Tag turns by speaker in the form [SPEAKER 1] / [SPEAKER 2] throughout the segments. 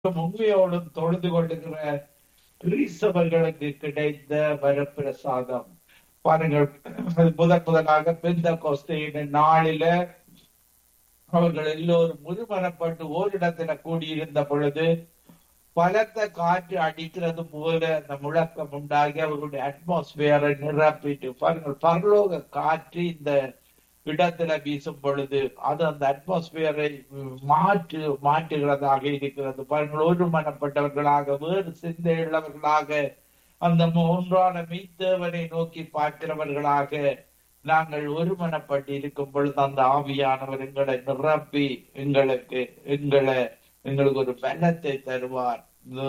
[SPEAKER 1] உண்மையோடும் தொழுது கொள்ளுகிற கிறிஸ்தவர்களுக்கு கிடைத்த வரப்பிரசாதம் பாருங்கள் அது முதன் முதலாக பெந்த கோஸ்தையின் நாளில அவர்கள் எல்லோரும் முழுமனப்பட்டு ஓரிடத்துல கூடியிருந்த பொழுது பலத்த காற்று அடிக்கிறது போல அந்த முழக்கம் உண்டாகி அவர்களுடைய அட்மாஸ்பியரை நிரப்பிட்டு பாருங்கள் பரலோக காற்று இந்த இடத்துல வீசும் பொழுது அது அந்த அட்மாஸ்பியரை மாற்று மாற்றுகிறதாக இருக்கிறது பாருங்கள் ஒருமனப்பட்டவர்களாக வேறு சிந்தையுள்ளவர்களாக அந்த ஒன்றான மெய்த்தேவனை நோக்கி பார்க்கிறவர்களாக நாங்கள் ஒருமனப்பட்டு இருக்கும் பொழுது அந்த ஆவியானவர் எங்களை நிரப்பி எங்களுக்கு எங்களை எங்களுக்கு ஒரு பலத்தை தருவார்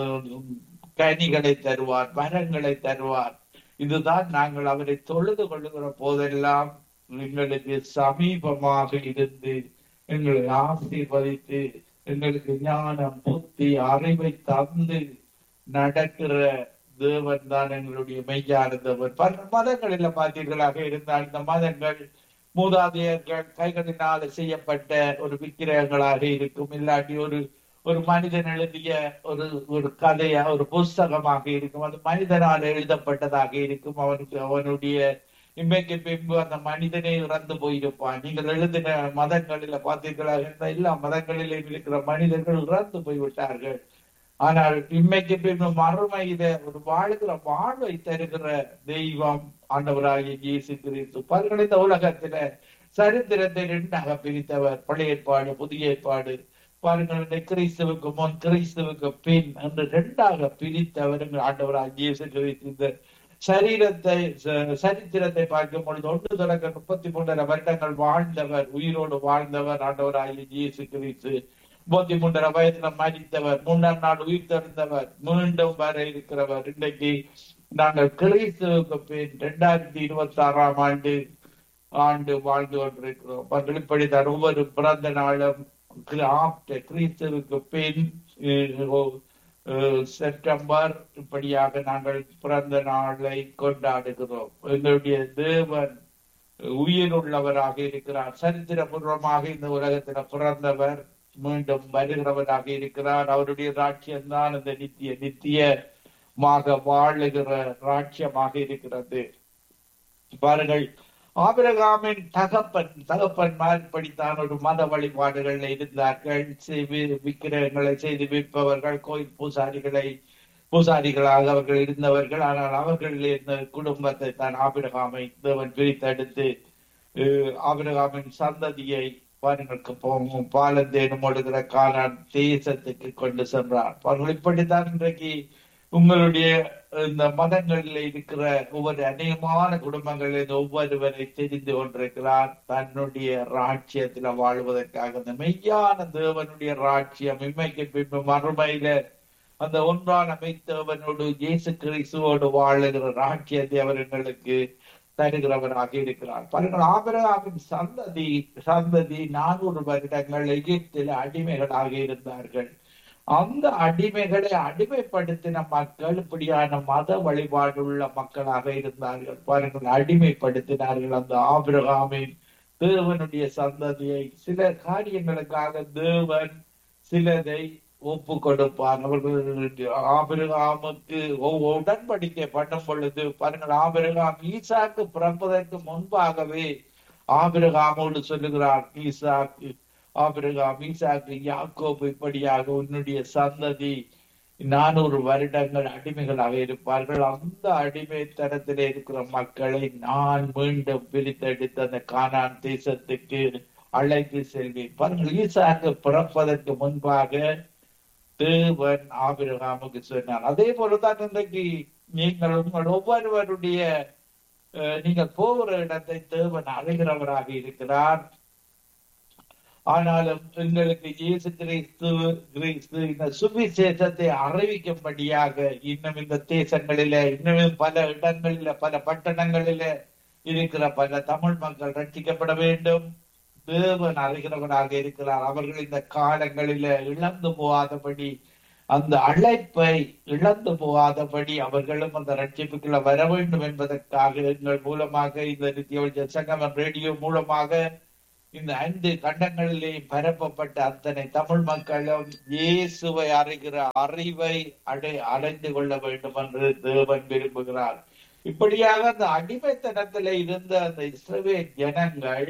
[SPEAKER 1] கனிகளை தருவார் மரங்களை தருவார் இதுதான் நாங்கள் அவரை தொழுது கொள்ளுகிற போதெல்லாம் எங்களுக்கு சமீபமாக இருந்து எங்களை ஆசீர்வதித்து எங்களுக்கு ஞானம் புத்தி அறிவை தந்து நடக்கிற தேவன் தான் எங்களுடைய மெய்யான தேவன் பல மதங்களில் பார்த்தீர்களாக இருந்தால் இந்த மதங்கள் மூதாதையர்கள் கைகளினால செய்யப்பட்ட ஒரு விக்கிரகங்களாக இருக்கும் இல்லாட்டி ஒரு ஒரு மனிதன் எழுதிய ஒரு ஒரு கதையா ஒரு புஸ்தகமாக இருக்கும் அது மனிதனால் எழுதப்பட்டதாக இருக்கும் அவனுக்கு அவனுடைய இன்றைக்கு பின்பு அந்த மனிதனே இறந்து போயிருப்பான் நீங்கள் எழுதின மதங்களில பார்த்தீர்களா இருந்த எல்லா மதங்களிலும் இருக்கிற மனிதர்கள் இறந்து போய்விட்டார்கள் ஆனால் இன்மைக்கு பின்பு மறுமையில ஒரு வாழ்கிற வாழ்வை தருகிற தெய்வம் ஆண்டவராகிய இயேசு கிறிஸ்து பாருங்கள் இந்த உலகத்துல சரித்திரத்தை ரெண்டாக பிரித்தவர் பழைய ஏற்பாடு புதிய ஏற்பாடு பாருங்கள் இந்த கிறிஸ்துவுக்கு முன் கிறிஸ்துவுக்கு பின் என்று ரெண்டாக பிரித்தவர் ஆண்டவராகிய இயேசு கிறிஸ்து இந்த சரீரத்தை சரித்திரத்தை பார்க்கும் பொழுது ஒன்று தொடக்க முப்பத்தி மூன்றரை வருடங்கள் வாழ்ந்தவர் உயிரோடு வாழ்ந்தவர் ஆண்டவராகிய இயேசு கிறிஸ்து முப்பத்தி மூன்றரை வயதுல மறித்தவர் மூன்றாம் நாள் உயிர் தெரிந்தவர் மீண்டும் வர இருக்கிறவர் இன்றைக்கு நாங்கள் கிறிஸ்துவுக்கு பின் இரண்டாயிரத்தி இருபத்தி ஆறாம் ஆண்டு ஆண்டு வாழ்ந்து கொண்டிருக்கிறோம் அவர்கள் இப்படித்தான் ஒவ்வொரு பிறந்த நாளும் ஆப்டர் கிறிஸ்துவுக்கு பின் செப்டம்பர் இப்படியாக நாங்கள் பிறந்த நாளை கொண்டாடுகிறோம் எங்களுடைய தேவன் உயிருள்ளவராக இருக்கிறார் சரித்திரபூர்வமாக இந்த உலகத்துல பிறந்தவர் மீண்டும் வருகிறவராக இருக்கிறார் அவருடைய ராட்சியம் தான் இந்த நித்திய நித்தியமாக வாழுகிற ராட்சியமாக இருக்கிறது பாருங்கள் ஆபிரகாமின் தகப்பன் தகப்பன்மார் இப்படித்தான் ஒரு மத வழிபாடுகள் இருந்தார்கள் விக்கிரகங்களை செய்து விற்பவர்கள் கோயில் பூசாரிகளை பூசாரிகளாக அவர்கள் இருந்தவர்கள் ஆனால் அவர்கள் இருந்த குடும்பத்தை தான் ஆபிரகாமை தேவன் பிரித்தெடுத்து ஆபிரகாமின் சந்ததியை பாருங்களுக்கு போகும் பாலந்தேனும் ஒடுகிற காலான் தேசத்துக்கு கொண்டு சென்றார் அவர்கள் இப்படித்தான் இன்றைக்கு உங்களுடைய இந்த மதங்களில் இருக்கிற ஒவ்வொரு அநேகமான குடும்பங்களில் ஒவ்வொருவரை தெரிந்து கொண்டிருக்கிறார் தன்னுடைய ராட்சியத்துல வாழ்வதற்காக இந்த மெய்யான தேவனுடைய ராட்சியம் இம்மைக்கு பின்பு மறுமையில அந்த ஒன்றான மெய்த்தேவனோடு இயேசு கிறிஸ்துவோடு வாழுகிற ராட்சியத்தை அவர் எங்களுக்கு தருகிறவராக இருக்கிறார் பாருங்கள் ஆபரகாவின் சந்ததி சந்ததி நானூறு வருடங்கள் எகிப்தில் அடிமைகளாக இருந்தார்கள் அந்த அடிமைகளை அடிமைப்படுத்தின மக்கள் இப்படியான மத வழிபாடுள்ள மக்களாக இருந்தார்கள் பாருங்கள் அடிமைப்படுத்தினார்கள் அந்த ஆபிரகாமின் தேவனுடைய சந்ததியை சில காரியங்களுக்காக தேவன் சிலதை ஒப்பு கொடுப்பார் அவர்கள் ஆபிரகாமுக்கு உடன்படிக்கை பண்ணும் பொழுது பாருங்கள் ஆபிரகாம் ஈசாக்கு பிறப்பதற்கு முன்பாகவே ஆபிரகாமோடு சொல்லுகிறார் ஈசாக்கு ஆபிரகாம் ஈசாக்கு யாக்கோபு இப்படியாக உன்னுடைய சந்ததி நானூறு வருடங்கள் அடிமைகளாக இருப்பார்கள் அந்த அடிமைத்தனத்திலே இருக்கிற மக்களை நான் மீண்டும் பிரித்தெடுத்து அந்த கானான் தேசத்துக்கு அழைத்து செல்வேன் பாருங்கள் ஈசாக்கு பிறப்பதற்கு முன்பாக தேவன் ஆபிரகாமுக்கு சொன்னார் அதே போலதான் இன்றைக்கு நீங்கள் உங்கள் ஒவ்வொருவருடைய நீங்கள் போகிற இடத்தை தேவன் அழைகிறவராக இருக்கிறார் ஆனாலும் எங்களுக்கு இயேசு கிறிஸ்து கிறிஸ்து இந்த சுவிசேஷத்தை அறிவிக்கும்படியாக இன்னும் இந்த தேசங்களில இன்னும் பல இடங்களில பல பட்டணங்களில இருக்கிற பல தமிழ் மக்கள் ரட்சிக்கப்பட வேண்டும் தேவன் அறிகிறவனாக இருக்கிறார் அவர்கள் இந்த காலங்களில இழந்து போகாதபடி அந்த அழைப்பை இழந்து போகாதபடி அவர்களும் அந்த ரட்சிப்புக்குள்ள வர வேண்டும் என்பதற்காக எங்கள் மூலமாக இந்த நித்திய சங்கமம் ரேடியோ மூலமாக இந்த ஐந்து கண்டங்களிலே பரப்பப்பட்ட அத்தனை தமிழ் மக்களும் இயேசுவை அறிகிற அறிவை அடை அடைந்து கொள்ள வேண்டும் என்று தேவன் விரும்புகிறார் இப்படியாக அந்த அடிமைத்தனத்திலே இருந்த அந்த இஸ்ரவேல் ஜனங்கள்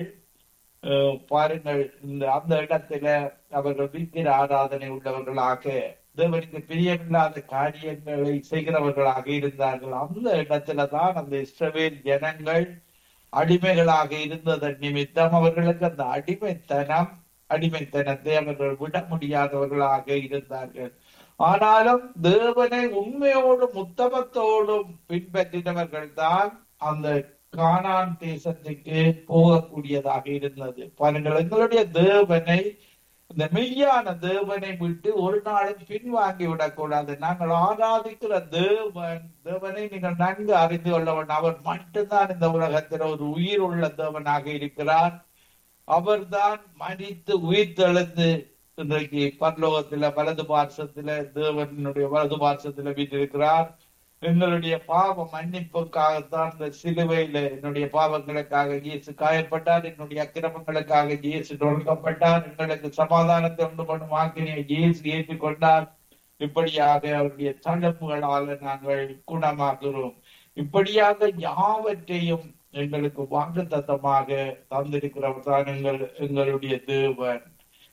[SPEAKER 1] அஹ், பாருங்கள் இந்த அந்த இடத்துல அவர்கள் விக்கிர ஆராதனை உள்ளவர்களாக தேவனுக்கு பிரியமில்லாத காரியங்களை செய்கிறவர்களாக இருந்தார்கள் அந்த இடத்துல தான் அந்த இஸ்ரவேல் ஜனங்கள் அடிமைகளாக இருந்ததன் நிமித்தம் அவர்களுக்கு அந்த அடிமைத்தனம் அடிமைத்தனத்தை அவர்கள் விட முடியாதவர்களாக இருந்தார்கள் ஆனாலும் தேவனை உண்மையோடும் உத்தமத்தோடும் பின்பற்றினவர்கள் தான் அந்த கானான் தேசத்துக்கு போகக்கூடியதாக இருந்தது பாருங்கள் எங்களுடைய தேவனை இந்த மெய்யான தேவனை விட்டு ஒரு நாளும் பின்வாங்கி விடக்கூடாது நாங்கள் ஆராதிக்கிற தேவன் தேவனை நீங்கள் நன்கு அறிந்து கொள்ளவன் அவர் மட்டும்தான் இந்த உலகத்தில் ஒரு உயிர் உள்ள தேவனாக இருக்கிறார் அவர்தான் மறித்து உயிர் தெழுந்து இன்றைக்கு பரலோகத்துல வலது பார்சத்துல தேவனுடைய வலது பார்சத்துல வீட்டிருக்கிறார் எங்களுடைய பாவ மன்னிப்புக்காகத்தான் இந்த சிலுவையில என்னுடைய பாவங்களுக்காக இயேசு காயப்பட்டார் என்னுடைய அக்கிரமங்களுக்காக இயேசு நொறுக்கப்பட்டார் எங்களுக்கு சமாதானத்தை உண்டு பண்ணும் ஆக்கினியை இயேசு ஏற்றுக்கொண்டார் இப்படியாக அவருடைய தழும்புகளால நாங்கள் குணமாகிறோம் இப்படியாக யாவற்றையும் எங்களுக்கு வாக்கு தத்தமாக தந்திருக்கிறவர் தான் எங்கள் எங்களுடைய தேவன்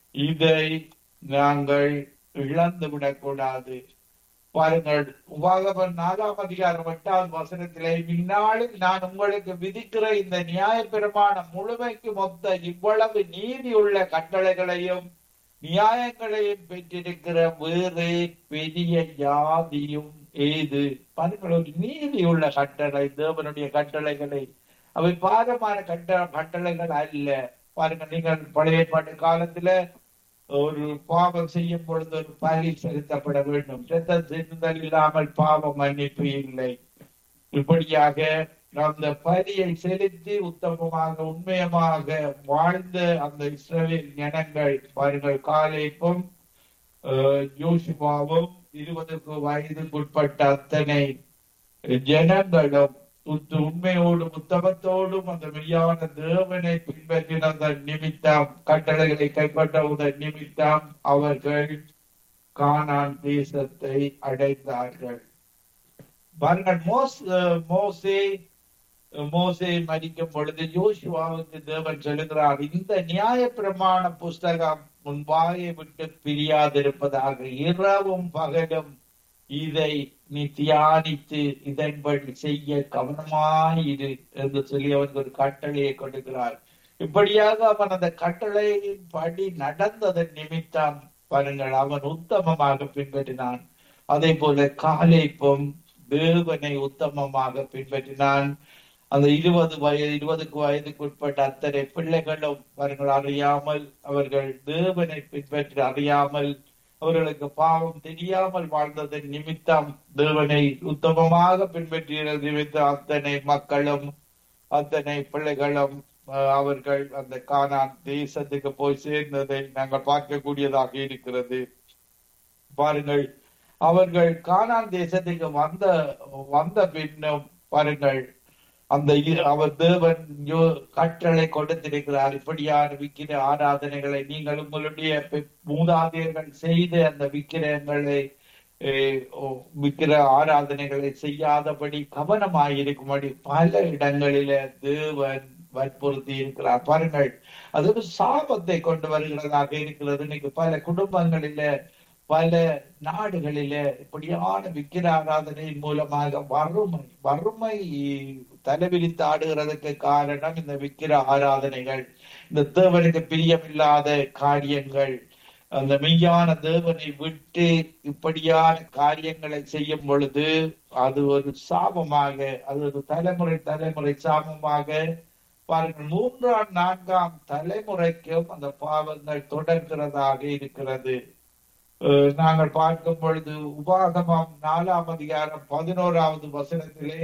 [SPEAKER 1] இதை நாங்கள் இழந்து விடக்கூடாது பாருங்கள் உபாகமன் நாலாம் அதிகாரம் எட்டாவது வசனத்திலே இந்நாளில் நான் உங்களுக்கு விதிக்கிற இந்த நியாயப்பிரமாணம் முழுமைக்கு மொத்த இவ்வளவு நீதியுள்ள கட்டளைகளையும் நியாயங்களையும் பெற்றிருக்கிற வேறு பெரிய ஜாதியும் ஏது பாருங்கள் ஒரு நீதியுள்ள கட்டளை தேவனுடைய கட்டளைகளை அவை பாரமான கட்ட கட்டளைகள் அல்ல பாருங்க நீங்கள் பழைய பாட்டு காலத்துல ஒரு பாவம் செய்யும் பொழுது ஒரு பலி செலுத்தப்பட வேண்டும் இரத்தம் சிந்துதல் இல்லாமல் பாவம் மன்னிப்பு இல்லை இப்படியாக அந்த பலியை செலுத்தி உத்தமமாக உண்மையமாக வாழ்ந்த அந்த இஸ்ரவேல் ஜனங்கள் பாருங்கள் காலைக்கும் யோசிபாவும் இருபதுக்கு வயதுக்குட்பட்ட அத்தனை ஜனங்களும் உத்து உண்மையோடும் உத்தமத்தோடும் அந்த மெய்யான தேவனை பின்பற்றின நிமித்தம் கட்டளைகளை கைப்பற்றவுடன் நிமித்தம் அவர்கள் கானான் தேசத்தை அடைந்தார்கள் பாருங்கள் மோஸ் மோசே மோசே மறிக்கும் பொழுது யோசுவாவுக்கு தேவன் சொல்லுகிறார் இந்த நியாய பிரமாண புஸ்தகம் உன் வாயை விட்டு பிரியாதிருப்பதாக இரவும் பகலும் இதை நீ தியானித்து இதன்படி செய்ய கவனமாயிரு என்று சொல்லி அவனுக்கு ஒரு கட்டளையை கொடுக்கிறார் இப்படியாக அவன் அந்த கட்டளையின் படி நடந்ததன் நிமித்தம் பாருங்கள் அவன் உத்தமமாக பின்பற்றினான் அதே போல காலைப்பும் தேவனை உத்தமமாக பின்பற்றினான் அந்த இருபது வயது இருபதுக்கு வயதுக்கு உட்பட்ட அத்தனை பிள்ளைகளும் அவர்கள் அறியாமல் அவர்கள் தேவனை பின்பற்றி அறியாமல் அவர்களுக்கு பாவம் தெரியாமல் வாழ்ந்ததன் நிமித்தம் தேவனை உத்தமமாக பின்பற்றிய நிமித்தம் அத்தனை மக்களும் அத்தனை பிள்ளைகளும் அவர்கள் அந்த கானான் தேசத்துக்கு போய் சேர்ந்ததை நாங்கள் பார்க்கக்கூடியதாக இருக்கிறது பாருங்கள் அவர்கள் கானான் தேசத்துக்கு வந்த வந்த பின்னும் பாருங்கள் அந்த அவர் தேவன் கற்றலை கொடுத்திருக்கிறார் இப்படியான விக்கிர ஆராதனைகளை நீங்கள் உங்களுடைய மூதாதையர்கள் செய்த அந்த விக்கிரங்களை விக்கிர ஆராதனைகளை செய்யாதபடி கவனமாயிருக்கும்படி பல இடங்களில தேவன் வற்புறுத்தி இருக்கிறார் பாருங்கள் அது ஒரு சாபத்தை கொண்டு வருகிறதாக இருக்கிறது இன்னைக்கு பல குடும்பங்களில பல நாடுகளில இப்படியான விக்கிர ஆராதனையின் மூலமாக வறுமை வறுமை தலைவிரித்து ஆடுகிறதுக்கு காரணம் இந்த விக்கிர ஆராதனைகள் இந்த தேவனுக்கு பிரியமில்லாத காரியங்கள் அந்த மெய்யான தேவனை விட்டு இப்படியான காரியங்களை செய்யும் பொழுது அது ஒரு சாபமாக அது ஒரு தலைமுறை தலைமுறை சாபமாக பாருங்கள் மூன்றாம் நான்காம் தலைமுறைக்கும் அந்த பாவங்கள் தொடர்கிறதாக இருக்கிறது நாங்கள் பார்க்கும் பொழுது உபாகமம் நாலாம் அதிகாரம் பதினோராவது வசனத்திலே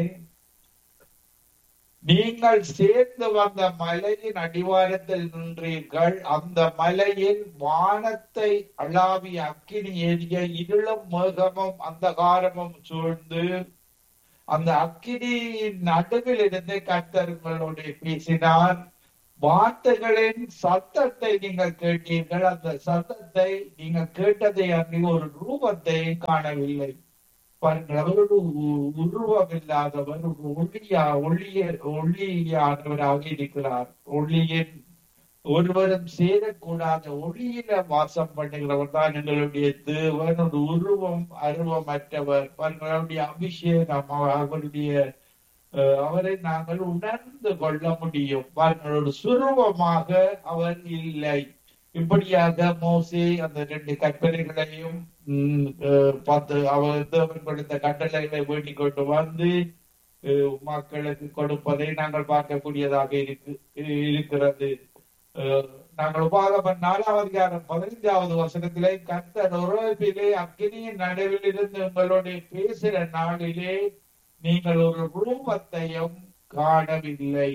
[SPEAKER 1] நீங்கள் சேர்ந்து வந்த மலையின் அடிவாரத்தில் நின்றீர்கள் அந்த மலையில் வானத்தை அளாவி அக்கினி ஏறிய இருளும் மேகமும் அந்தகாரமும் சூழ்ந்து அந்த அக்கினியின் நடுவில் இருந்து கர்த்தர்களோடு பேசினார் வார்த்தைகளின் சத்தத்தை நீங்கள் கேட்டீர்கள் அந்த சத்தத்தை நீங்கள் கேட்டதை அன்றி ஒரு ரூபத்தை காணவில்லை பாருங்கள் அவர் ஒரு உ- உருவம் இல்லாதவர் ஒரு ஒளியா ஒளிய ஒளியானவராக இருக்கிறார் ஒளியின் ஒருவரும் சேரக்கூடாத ஒளியில வாசம் பண்ணுகிறவர் தான் எங்களுடைய தேவன் ஒரு உருவம் அருவமற்றவர் பாருங்கள், அவருடைய அபிஷேகம் அவ- அவருடைய அஹ், அவரை நாங்கள் உணர்ந்து கொள்ள முடியும் பாருங்கள் ஒரு சுருவமாக அவர் இல்லை இப்படியாக மோசே அந்த ரெண்டு கற்பனைகளையும் ம், அஹ், பார்த்து அவர் தேவன் கொடுத்த கட்டளைகளை வேண்டிக் கொண்டு வந்து அஹ், மக்களுக்கு கொடுப்பதை நாங்கள் பார்க்கக்கூடியதாக இருக்கு இருக்கிறது அஹ், நாங்கள் உபாகமம் நாலாவது அதிகாரம் பதினைந்தாவது வசனத்திலே கர்த்தர் உறவிலே அக்கினியின் நடுவில் இருந்து உங்களோட பேசுகிற நாளிலே நீங்கள் ஒரு ரூபத்தையும் காணவில்லை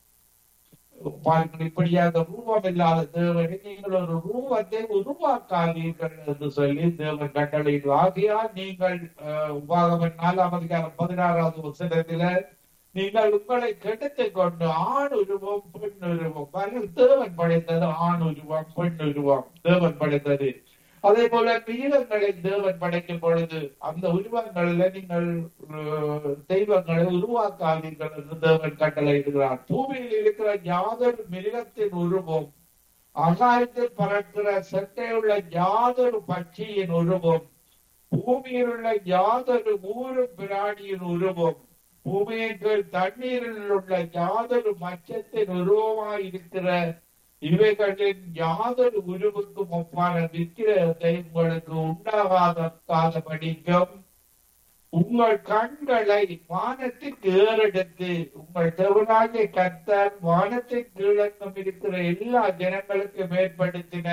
[SPEAKER 1] பாருங்கள் இப்படியாக ரூபம் இல்லாத தேவனை நீங்கள் ஒரு ரூபத்தை உருவாக்காதீர்கள் என்று சொல்லி தேவன் கட்டளையில் ஆகையால் நீங்கள் அஹ், உபாகமம் நாலாம் அதிகாரம் பதினாறாவது வசனத்தில நீங்கள் உங்களை கெடுத்துக் கொண்டு ஆண் உருவம் பெண் உருவம் பாருங்கள் தேவன் படைத்தது ஆண் உருவம் பெண் உருவம் தேவன் படைத்தது அதே போல மிருகங்களை தேவன் படைக்கும் பொழுது அந்த உருவங்களில நீங்கள் அஹ், தெய்வங்களை உருவாக்காதீர்கள் என்று தேவன் கட்டளையிடுகிறார் பூமியில் இருக்கிற யாதொரு மிருகத்தின் உருவம் ஆகாயத்தில் பறக்கிற செட்டையுள்ள யாதொரு பட்சியின் உருவம் பூமியில் உள்ள யாதொரு ஊரும் பிராணியின் உருவம் பூமியின் கீழ் தண்ணீரில் உள்ள யாதொரு மச்சத்தின் உருவமாய் இருக்கிற இவைகளின் யாதொரு உருவுக்கும் ஒப்பான விக்கிரகத்தை உங்களுக்கு உண்டாகாத படிக்கும் உங்கள் கண்களை வானத்திற்கு ஏறெடுத்து உங்கள் தேவனாகிய கர்த்தர் வானத்தின் கீழங்கும் இருக்கிற எல்லா ஜனங்களுக்கும் ஏற்படுத்தின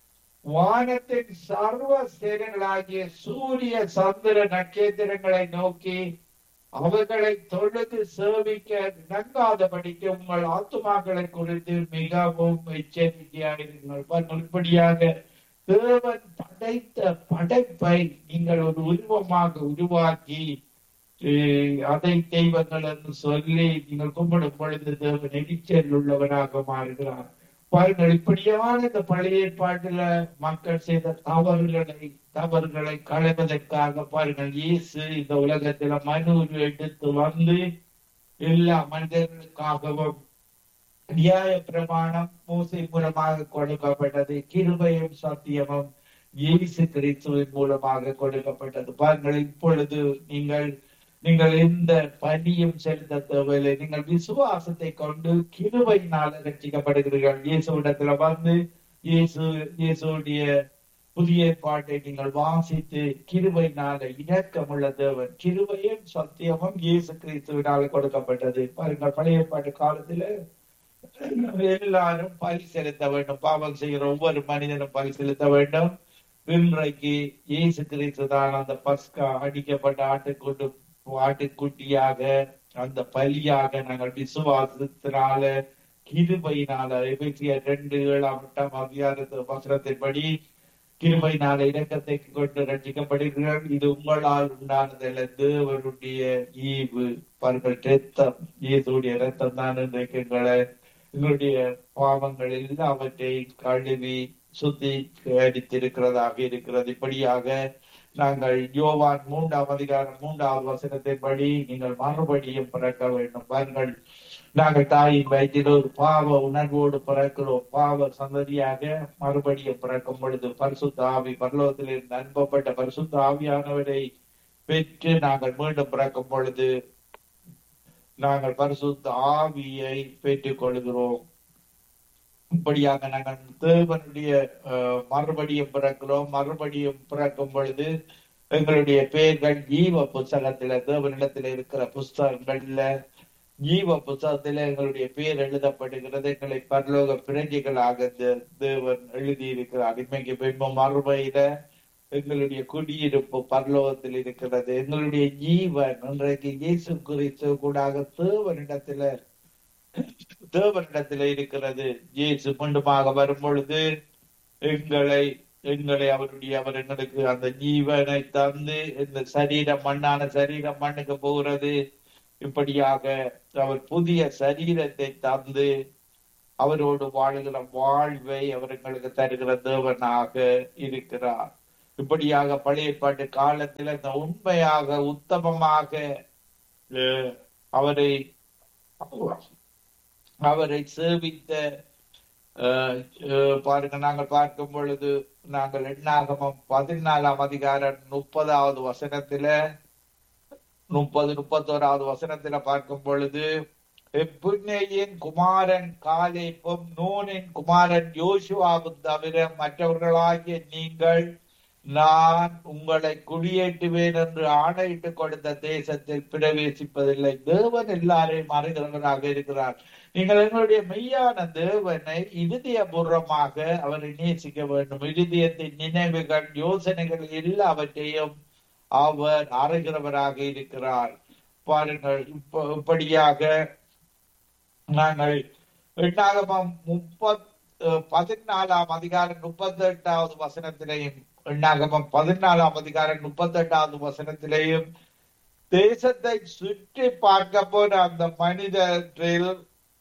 [SPEAKER 1] வானத்தின் சர்வ சேனைகளாகிய சூரிய சந்திர நட்சத்திரங்களை நோக்கி அவர்களை தொழுது சேவிக்க இணங்காதபடிக்கு உங்கள் ஆத்துமாக்களை குறித்து மிகவும் எச்சரிக்கையாயிருங்கள் பாருங்கள், இப்படியாக தேவன் படைத்த படைப்பை நீங்கள் ஒரு உருவமாக உருவாக்கி அஹ், அதை தெய்வங்கள் என்று சொல்லி நீங்கள் கும்பிடும் பொழுது தேவன் எரிச்சல் உள்ளவராக மாறுகிறார் பாருங்கள் இப்படியான இந்த பழைய ஏற்பாட்டுல மக்கள் செய்த தவறுகளை தவறுகளை களைவதற்காக பாருங்கள் இயேசு இந்த உலகத்துல மனு எடுத்து வந்து எல்லா மனிதர்களுக்காகவும் நியாய பிரமாணம் மூசை மூலமாக கொடுக்கப்பட்டது கிருபையும் சத்தியமும் இயேசு கிறிஸ்துவின் மூலமாக கொடுக்கப்பட்டது பாருங்கள் இப்பொழுது நீங்கள் நீங்கள் எந்த பணியும் செலுத்த தேவையில்லை நீங்கள் விசுவாசத்தை கொண்டு கிருபையினால ரட்சிக்கப்படுகிறீர்கள் இயேசுவிடத்துல வந்து இயேசு இயேசுடைய புதிய ஏற்பாட்டை நீங்கள் வாசித்து கிருபையினால இரக்கமுள்ள தேவன் கிருபையும் சத்தியமும் இயேசு கிறிஸ்துவினால கொடுக்கப்பட்டது பாருங்கள் பழைய ஏற்பாட்டு காலத்துல எல்லாரும் பலி செலுத்த வேண்டும் பாவம் செய்கிற ஒவ்வொரு மனிதனும் பலி செலுத்த வேண்டும் இன்றைக்கு இயேசு கிறிஸ்து தான் அந்த பஸ்கா அடிக்கப்பட்ட ஆட்டுக்குண்டு ஆட்டுக்குட்டியாக அந்த பலியாக நாங்கள் விசுவாசத்தினால கிருபையினால எபேசிய ரெண்டு ஏழாம் எட்டாம் அதிகாரத்து வசனத்தின்படி கிருபையினால இரக்கத்தை கொண்டு ரட்சிக்கப்படுகிறீர்கள் இது உங்களால் உண்டானதல்ல தேவனுடைய ஈவு பாருங்கள் ரத்தம் இயேசுடைய ரத்தம் தான் இன்றைக்கு எங்களை எங்களுடைய பாவங்கள் எல்லாவற்றை கழுவி சுத்தி அடித்திருக்கிறதாக இருக்கிறது இப்படியாக நாங்கள் யோவான் மூன்றாம் அதிகாரம் மூன்றாவது வசனத்தின்படி நீங்கள் மறுபடியும் பிறக்க வேண்டும் பாருங்கள் நாங்கள் தாயின் வயிற்றில் ஒரு பாவ உணர்வோடு பிறக்கிறோம் பாவ சந்ததியாக மறுபடியும் பிறக்கும் பொழுது பரிசுத்த ஆவி பரலோகத்தில் இருந்து அனுப்பப்பட்ட பரிசுத்த ஆவியானவரை பெற்று நாங்கள் மீண்டும் பிறக்கும் பொழுது நாங்கள் பரிசுத்த ஆவியை பெற்றுக் கொள்கிறோம் இப்படியாக நாங்கள் தேவனுடைய அஹ், மறுபடியும் பிறக்கிறோம் மறுபடியும் பிறக்கும் பொழுது எங்களுடைய பெயர்கள் ஜீவ புஸ்தகத்துல தேவனிடத்துல இருக்கிற புஸ்தகங்கள்ல ஜீவ புஸ்தகத்துல எங்களுடைய பெயர் எழுதப்படுகிறது எங்களை பரலோக பிரஜைகளாக தே- தேவன் எழுதி இருக்கிறார் இன்றைக்கு பின்பம் மறுமையில எங்களுடைய குடியிருப்பு பரலோகத்தில் இருக்கிறது எங்களுடைய ஜீவன் இன்றைக்கு இயேசு குறித்து கூடாக தேவனிடத்துல தேவனிடத்துல இருக்கிறது இயேசு மீண்டுமாக வரும் பொழுது எங்களை எங்களை அவருடைய அவர் எங்களுக்கு அந்த ஜீவனை தந்து இந்த சரீரம் மண்ணான சரீரம் மண்ணுக்கு போகிறது இப்படியாக அவர் புதிய சரீரத்தை தந்து அவரோடு வாழுகிற வாழ்வை அவர்களுக்கு தருகிற தேவனாக இருக்கிறார் இப்படியாக பழைய பாட்டு காலத்தில் இந்த உண்மையாக உத்தமமாக அஹ், அவரை அவரை சேவித்த அஹ், அஹ், பாருங்க நாங்கள் பார்க்கும் பொழுது நாங்கள் எண்ணாகமம் பதினாலாம் அதிகாரம் முப்பதாவது வசனத்தில முப்பது முப்பத்தோராவது வசனத்தில பார்க்கும் பொழுது எப்புன்னேயின் குமாரன் காலேப்பும் நூனின் குமாரன் யோசுவாவும் தவிர மற்றவர்களாகிய நீங்கள் நான் உங்களை குடியேற்றுவேன் என்று ஆணையிட்டு கொடுத்த தேசத்தில் பிரவேசிப்பதில்லை தேவன் எல்லாரையும் அறிகிறவராக இருக்கிறார் நீங்கள் எங்களுடைய மெய்யான தேவனை இருதயபூர்வமாக அவரை நேசிக்க வேண்டும் இருதயத்தின் நினைவுகள் யோசனைகள் எல்லாவற்றையும் அவர் அறிகிறவராக இருக்கிறார் பாருங்கள் இப்ப இப்படியாக நாங்கள் எண்ணாகமம் முப்பத் அஹ், பதினாலாம் அதிகாரம் முப்பத்தி எட்டாவது வசனத்திலேயும் எண்ணாகமம் பதினாலாம் அதிகாரம் முப்பத்தி எட்டாவது வசனத்திலேயும் தேசத்தை சுற்றி பார்க்க போன அந்த மனிதரில்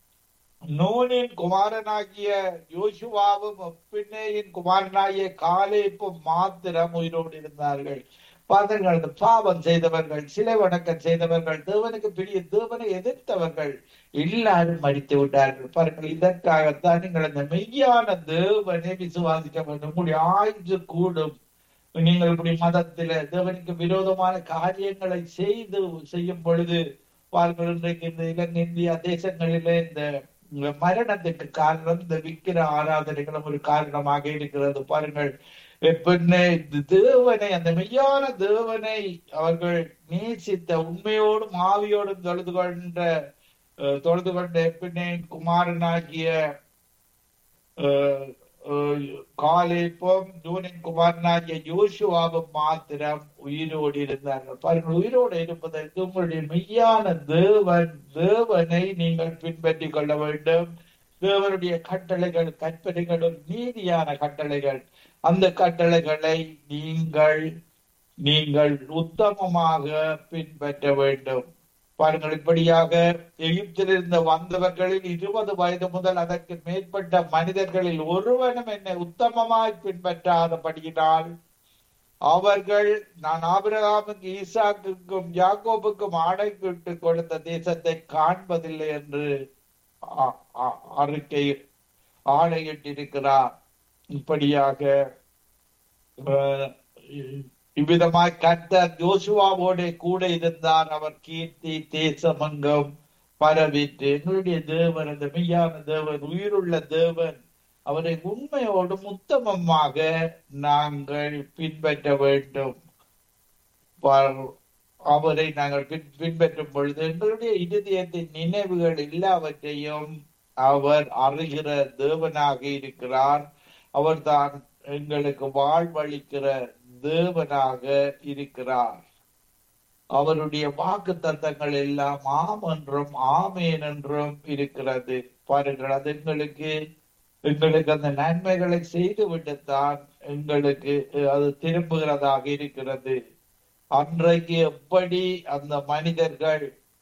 [SPEAKER 1] நூனின் குமாரனாகிய யோசுவாவும் பின்னேயின் குமாரனாகிய காலேப்பும் மாத்திரம் உயிரோடு இருந்தார்கள் பாருங்கள் இந்த பாவம் செய்தவர்கள் சிலை வணக்கம் செய்தவர்கள் தேவனுக்கு பெரிய தேவனை எதிர்த்தவர்கள் எல்லாரும் மடித்து விட்டார்கள் பாருங்கள் இதற்காகத்தான் நீங்கள் அந்த மெய்யான தேவனை விசுவாசிக்க வேண்டும் உங்களுடைய ஆயுசு கூடும் நீங்கள் இப்படி மதத்தில தேவனுக்கு விரோதமான காரியங்களை செய்து செய்யும் பொழுது பாருங்கள் இன்றைக்கு இந்த இலங்கை இந்தியா தேசங்களிலே இந்த இந்த மரணத்துக்கு காரணம் இந்த விக்கிர ஆராதனைகளும் ஒரு காரணமாக இருக்கிறது பாருங்கள் எப்படின்னு இந்த தேவனை அந்த மெய்யான தேவனை அவர்கள் நேசித்த உண்மையோடும் ஆவியோடும் தொழுது கொண்ட அஹ், தொழுது கொண்ட எப்படினே குமாரனாகிய அஹ், அஹ், காலேப்பும் நூனின் குமாரனாகிய யோசுவாவும் மாத்திரம் உயிரோடு இருந்தார்கள் பாருங்கள் உயிரோடு இருப்பதற்கு உங்களுடைய மெய்யான தேவன் தேவனை நீங்கள் பின்பற்றிக் கொள்ள வேண்டும் தேவனுடைய கட்டளைகள் கற்பனைகளும் நீதியான கட்டளைகள் அந்த கட்டளைகளை நீங்கள் நீங்கள் உத்தமமாக பின்பற்ற வேண்டும் பாருங்கள் இப்படியாக எகிப்திலிருந்து வந்தவர்களில் இருபது வயது முதல் அதற்கு மேற்பட்ட மனிதர்களில் ஒருவனும் என்னை உத்தமமாய் பின்பற்றாதபடியினால் அவர்கள் நான் ஆபிரகாமுக்கு ஈசாக்குக்கும் யாக்கோபுக்கும் ஆணைக்கிட்டு கொடுத்த தேசத்தை காண்பதில்லை என்று ஆ- ஆ- அறிக்கை ஆணையிட்டிருக்கிறார் இப்படியாக அஹ், இவ்விதமாய் கர்த்தர் ஜோசுவாவோட கூட இருந்தார் அவர் கீர்த்தி தேசமங்கம் பரவிட்டு எங்களுடைய தேவன் அந்த மெய்யான தேவன் உயிருள்ள தேவன் அவரை உண்மையோடும் உத்தமமாக நாங்கள் பின்பற்ற வேண்டும் பா- அவரை நாங்கள் பின்- பின்பற்றும் பொழுது எங்களுடைய இருதயத்தின் நினைவுகள் எல்லாவற்றையும் அவர் அறிகிற தேவனாக இருக்கிறார் அவர்தான் எங்களுக்கு வாழ்வளிக்கிற தேவனாக இருக்கிறார் அவருடைய வாக்கு தத்தங்கள் எல்லாம் ஆம் என்றும் ஆமேன் என்றும் இருக்கிறது பாருங்கள் அது எங்களுக்கு எங்களுக்கு அந்த நன்மைகளை செய்து விட்டுத்தான் எங்களுக்கு அஹ், அது திரும்புகிறதாக இருக்கிறது அன்றைக்கு எப்படி அந்த மனிதர்கள்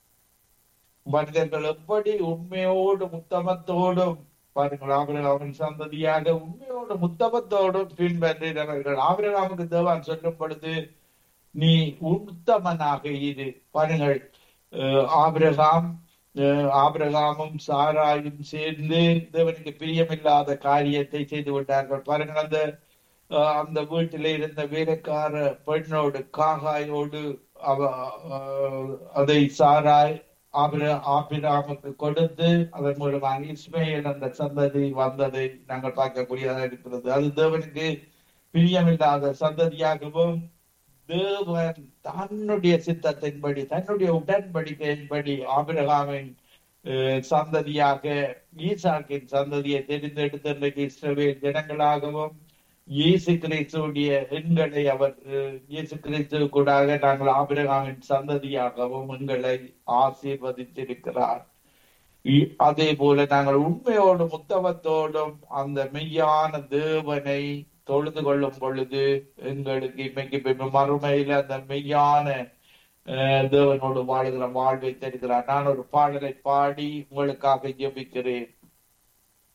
[SPEAKER 1] மனிதர்கள் எப்படி உண்மையோடும் உத்தமத்தோடும் பாருங்கள் ஆபிரகாமின் சந்ததியாக உண்மையோடும் உத்தமத்தோடும் பின்பற்றினவர்கள் ஆபிரகாமுக்கு தேவான் சொல்லும் பொழுது நீ உத்தமனாக இரு பாருங்கள் அஹ், ஆபிரகாம் அஹ், ஆபிரகாமும் சாராயும் சேர்ந்து தேவனுக்கு பிரியமில்லாத காரியத்தை செய்து விட்டார்கள் பாருங்கள் அந்த அஹ், அந்த வீட்டிலே இருந்த வேலைக்கார பெண்ணோடு காகாயோடு அவ அஹ், அதை சாராய் ஆபிர ஆபிராமுக்கு கொடுத்து அதன் மூலமாக இஸ்மேல் அந்த சந்ததி வந்ததை நாங்கள் பார்க்கக்கூடியதாக இருக்கிறது அது தேவனுக்கு பிரியமில்லாத சந்ததியாகவும் தேவன் தன்னுடைய சித்தத்தின்படி தன்னுடைய உடன்படிக்கையின்படி ஆபிரகாமின் அஹ், சந்ததியாக ஈசாக்கின் சந்ததியை தெரிந்தெடுத்து இன்றைக்கு இஸ்ரவேல் ஜனங்களாகவும் இயேசு கிறிஸ்துடைய எண்களை அவர் அஹ், இயேசு கிறிஸ்து கூடாக நாங்கள் ஆபிரகாமின் சந்ததியாகவும் எங்களை ஆசீர்வதித்திருக்கிறார் இ- அதே போல நாங்கள் உண்மையோடும் உத்தவத்தோடும் அந்த மெய்யான தேவனை தொழுது கொள்ளும் பொழுது எங்களுக்கு இன்றைக்கு இப்ப மறுமையில அந்த மெய்யான அஹ், தேவனோடு வாழுகிற வாழ்வை தருகிறார் நான் ஒரு பாடலை பாடி உங்களுக்காக ஜெபிக்கிறேன்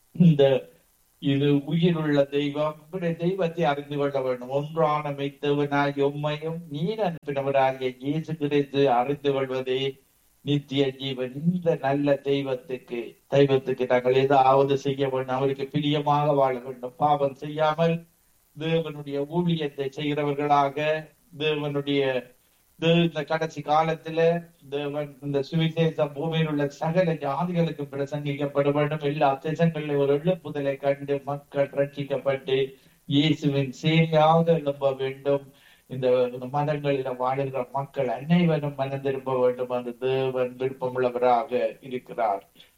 [SPEAKER 1] இந்த இது உயிருள்ள தெய்வம் இப்படி தெய்வத்தை அறிந்து கொள்ள வேண்டும் ஒன்றான மெய்த்தவனாய் உம்மையும் நீர் அனுப்பினவராகிய இயேசு கிறிஸ்து அறிந்து கொள்வதே நித்திய ஜீவன் இந்த நல்ல தெய்வத்துக்கு தெய்வத்துக்கு நாங்கள் ஏதாவது செய்ய வேண்டும் அவருக்கு பிரியமாக வாழ வேண்டும் பாவம் செய்யாமல் தேவனுடைய ஊழியத்தை செய்கிறவர்களாக தேவனுடைய தே- இந்த கடைசி காலத்துல தேவன் இந்த சுவிசேஷ பூமியில் உள்ள சகல ஜாதிகளுக்கு பிரசங்கிக்கப்பட வேண்டும் எல்லா தேசங்களிலும் ஒரு எழுப்புதலை கண்டு மக்கள் ரட்சிக்கப்பட்டு இயேசுவின் சேரியாக எழும்ப வேண்டும் இந்த இந்த மதங்களில வாழுகிற மக்கள் அனைவரும் மனம் திரும்ப வேண்டும் அந்த தேவன் விருப்பமுள்ளவராக இருக்கிறார்